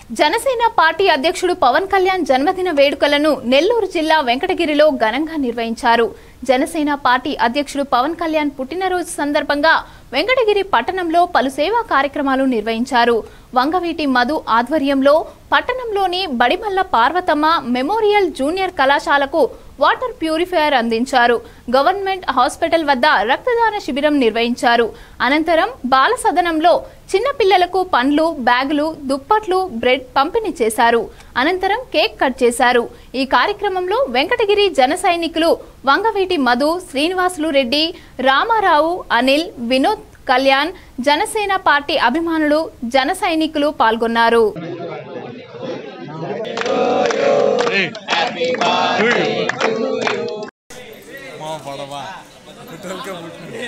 Janasena party అధ్యక్షుడు పవన్ కళ్యాణ్ జన్మదిన వేడుకలను నెల్లూరు జిల్లా వెంకటగిరిలో ఘనంగా నిర్వహించారు జనసేన పార్టీ అధ్యక్షుడు పవన్ కళ్యాణ్ పుట్టినరోజు సందర్భంగా వెంకటగిరి పట్టణంలో పలు సేవా కార్యక్రమాలు నిర్వహించారు వంగవీటి మధు ఆధ్వర్యంలో పట్టణంలోని బడిమల్ల పార్వతమ్మ మెమోరియల్ జూనియర్ కళాశాలకు వాటర్ ప్యూరిఫైయర్ అందించారు గవర్నమెంట్ హాస్పిటల్ వద్ద రక్తదాన శిబిరం నిర్వహించారు అనంతరం బాల సదనంలో చిన్నపిల్లలకు పండ్లు బ్యాగులు దుప్పట్లు బ్రెడ్ పంపిణీ చేశారు అనంతరం కేక్ కట్ చేశారు ఈ కార్యక్రమంలో వెంకటగిరి జన సైనికులు వంగవీటి మధు శ్రీనివాసులు రెడ్డి రామారావు అనిల్ వినోద్ కళ్యాణ్ జనసేన పార్టీ అభిమానులు జన సైనికులు పాల్గొన్నారు మా పడవా కుతల్కే పుట్టింది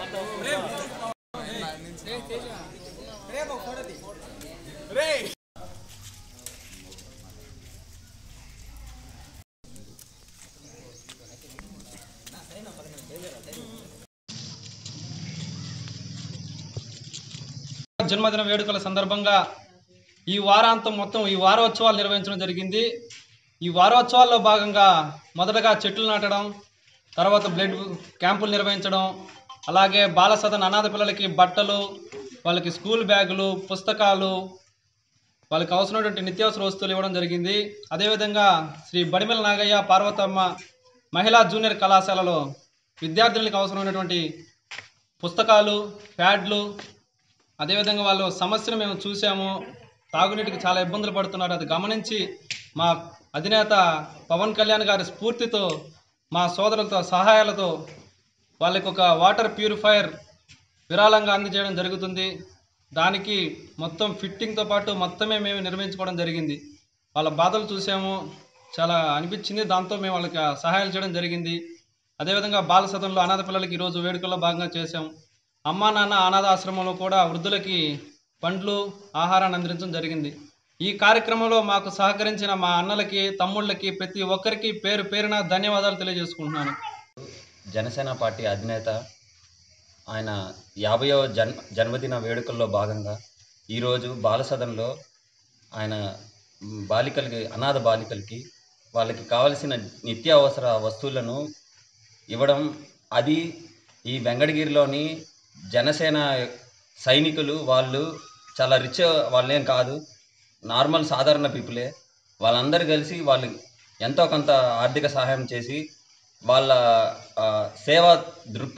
జన్మదిన వేడుకల సందర్భంగా ఈ వారాంతం మొత్తం ఈ వారోత్సవాలు నిర్వహించడం జరిగింది ఈ వారోత్సవాల్లో భాగంగా మొదటగా చెట్లు నాటడం తర్వాత బ్లడ్ క్యాంపులు నిర్వహించడం అలాగే బాల సదన్ అనాథ పిల్లలకి బట్టలు వాళ్ళకి స్కూల్ బ్యాగులు పుస్తకాలు వాళ్ళకి అవసరమైనటువంటి నిత్యావసర వస్తువులు ఇవ్వడం జరిగింది అదేవిధంగా శ్రీ బడిమెల నాగయ్య పార్వతమ్మ మహిళా జూనియర్ కళాశాలలో విద్యార్థులకు అవసరమైనటువంటి పుస్తకాలు ప్యాడ్లు అదేవిధంగా వాళ్ళు సమస్యను మేము చూసాము తాగునీటికి చాలా ఇబ్బందులు పడుతున్నారు అది గమనించి మా అధినేత పవన్ కళ్యాణ్ గారి స్ఫూర్తితో మా సోదరులతో సహాయాలతో వాళ్ళకి ఒక వాటర్ ప్యూరిఫైయర్ విరాళంగా అందజేయడం జరుగుతుంది దానికి మొత్తం ఫిట్టింగ్తో పాటు మొత్తమే మేము నిర్మించుకోవడం జరిగింది వాళ్ళ బాధలు చూసాము చాలా అనిపించింది దాంతో మేము వాళ్ళకి ఆ సహాయాలు చేయడం జరిగింది అదేవిధంగా బాల సదనంలో అనాథ పిల్లలకి ఈరోజు వేడుకల్లో భాగంగా చేశాం అమ్మా నాన్న అనాథ ఆశ్రమంలో కూడా వృద్ధులకి పండ్లు ఆహారాన్ని అందించడం జరిగింది ఈ కార్యక్రమంలో మాకు సహకరించిన మా అన్నలకి తమ్ముళ్ళకి ప్రతి ఒక్కరికి పేరు పేరున ధన్యవాదాలు తెలియజేసుకుంటున్నాను జనసేన పార్టీ అధినేత ఆయన యాభైవ జన్ జన్మదిన వేడుకల్లో భాగంగా ఈరోజు బాలసదన్లో ఆయన మ్, బాలికలకి అనాథ బాలికలకి వాళ్ళకి కావలసిన నిత్యావసర వస్తువులను ఇవ్వడం అది ఈ వెంకటగిరిలోని జనసేన సైనికులు వాళ్ళు చాలా రిచ్ వాళ్ళేం కాదు నార్మల్ సాధారణ పీపులే వాళ్ళందరూ కలిసి వాళ్ళు ఎంతో కొంత ఆర్థిక సహాయం చేసి వాళ్ళ ఆ, సేవా దృక్పథం